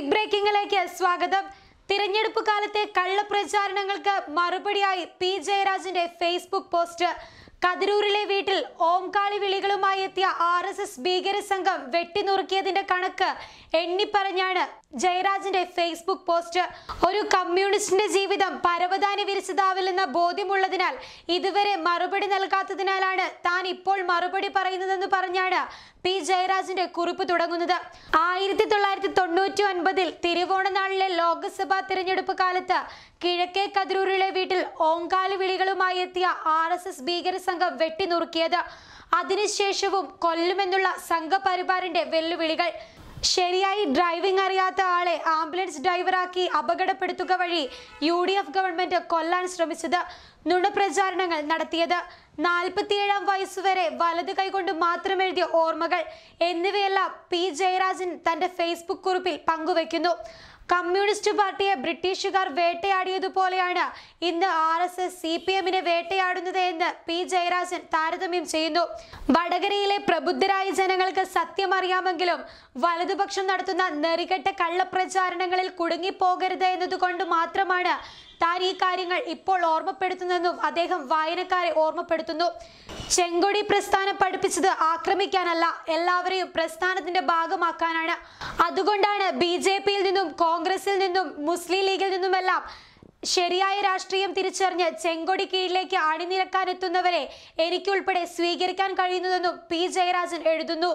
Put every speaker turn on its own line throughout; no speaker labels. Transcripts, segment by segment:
big ബ്രേക്കിംഗിലേക്ക് സ്വാഗതം തിരഞ്ഞെടുപ്പ് കാലത്തെ കള്ളപ്രചാരണങ്ങൾക്ക് മറുപടിയായി പി ജയരാജന്റെ ഫേസ്ബുക്ക് പോസ്റ്റ് കതിരൂരിലെ വീട്ടിൽ ഓംകാളി വിളികളുമായി എത്തിയ ആർ എസ് എസ് ഭീകര സംഘം വെട്ടിനുറുക്കിയതിന്റെ കണക്ക് എണ്ണിപ്പറഞ്ഞാണ് ജയരാജന്റെ ഫേസ്ബുക്ക് പോസ്റ്റ് ഒരു കമ്മ്യൂണിസ്റ്റിന്റെ ജീവിതം പരവതാനി വിരിച്ചതാവില്ലെന്ന ബോധ്യമുള്ളതിനാൽ ഇതുവരെ മറുപടി നൽകാത്തതിനാലാണ് താൻ ഇപ്പോൾ മറുപടി പറയുന്നതെന്ന് പറഞ്ഞാണ് പി ജയരാജന്റെ കുറിപ്പ് തുടങ്ങുന്നത് ആയിരത്തി തൊള്ളായിരത്തി തൊണ്ണൂറ്റി ഒൻപതിൽ തിരുവോണനാളിലെ ലോക്സഭാ തിരഞ്ഞെടുപ്പ് കാലത്ത് കിഴക്കേ കതിരൂരിലെ വീട്ടിൽ ഓങ്കാലി വിളികളുമായി എത്തിയ ആർ എസ് എസ് ഭീകര സംഘം വെട്ടിനുറുക്കിയത് അതിനുശേഷവും കൊല്ലുമെന്നുള്ള സംഘപരിവാറിന്റെ വെല്ലുവിളികൾ ശരിയായി ഡ്രൈവിംഗ് അറിയാത്ത ആളെ ആംബുലൻസ് ഡ്രൈവറാക്കി അപകടപ്പെടുത്തുക വഴി യു ഡി എഫ് ഗവൺമെന്റ് കൊല്ലാൻ ശ്രമിച്ചത് നുണപ്രചാരണങ്ങൾ നടത്തിയത് നാൽപ്പത്തിയേഴാം വയസ്സുവരെ വലത് കൈകൊണ്ട് മാത്രം എഴുതിയ ഓർമ്മകൾ എന്നിവയെല്ലാം പി ജയരാജൻ തന്റെ ഫേസ്ബുക്ക് കുറിപ്പിൽ പങ്കുവയ്ക്കുന്നു കമ്മ്യൂണിസ്റ്റ് പാർട്ടിയെ ബ്രിട്ടീഷുകാർ വേട്ടയാടിയതുപോലെയാണ് ഇന്ന് R S S C P എമ്മിനെ വേട്ടയാടുന്നത് എന്ന് പി ജയരാജൻ താരതമ്യം ചെയ്യുന്നു വടകരയിലെ പ്രബുദ്ധരായ ജനങ്ങൾക്ക് സത്യം അറിയാമെങ്കിലും വലതുപക്ഷം നടത്തുന്ന നെറികെട്ട കള്ളപ്രചാരണങ്ങളിൽ കുടുങ്ങിപ്പോകരുത് എന്നതുകൊണ്ട് മാത്രമാണ് താൻ ഈ കാര്യങ്ങൾ ഇപ്പോൾ ഓർമ്മപ്പെടുത്തുന്നതെന്നും അദ്ദേഹം വായനക്കാരെ ഓർമ്മപ്പെടുത്തുന്നു ചെങ്കൊടി പ്രസ്ഥാനം പഠിപ്പിച്ചത് ആക്രമിക്കാനല്ല എല്ലാവരെയും പ്രസ്ഥാനത്തിന്റെ ഭാഗമാക്കാനാണ് അതുകൊണ്ടാണ് ബി ജെ പിയിൽ നിന്നും കോൺഗ്രസിൽ നിന്നും മുസ്ലിം ലീഗിൽ നിന്നുമെല്ലാം ശരിയായ രാഷ്ട്രീയം തിരിച്ചറിഞ്ഞ് ചെങ്കൊടി കീഴിലേക്ക് അണിനിരക്കാൻ എത്തുന്നവരെ എനിക്കുൾപ്പെടെ സ്വീകരിക്കാൻ കഴിയുന്നതെന്നും പി ജയരാജൻ എഴുതുന്നു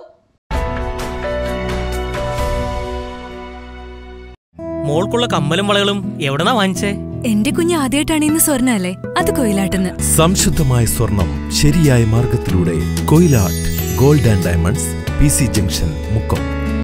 മോൾക്കുള്ള കമ്മലും വളകളും എവിടെന്നാ വാങ്ങിച്ചേ
എന്റെ കുഞ്ഞ് ആദ്യമായിട്ടാണ് ഇന്ന് സ്വർണ്ണ അല്ലേ അത് കൊയിലാട്ടെന്ന്
സംശുദ്ധമായ സ്വർണം ശരിയായ മാർഗത്തിലൂടെ Koyilatt gold and diamonds P C junction Mukkam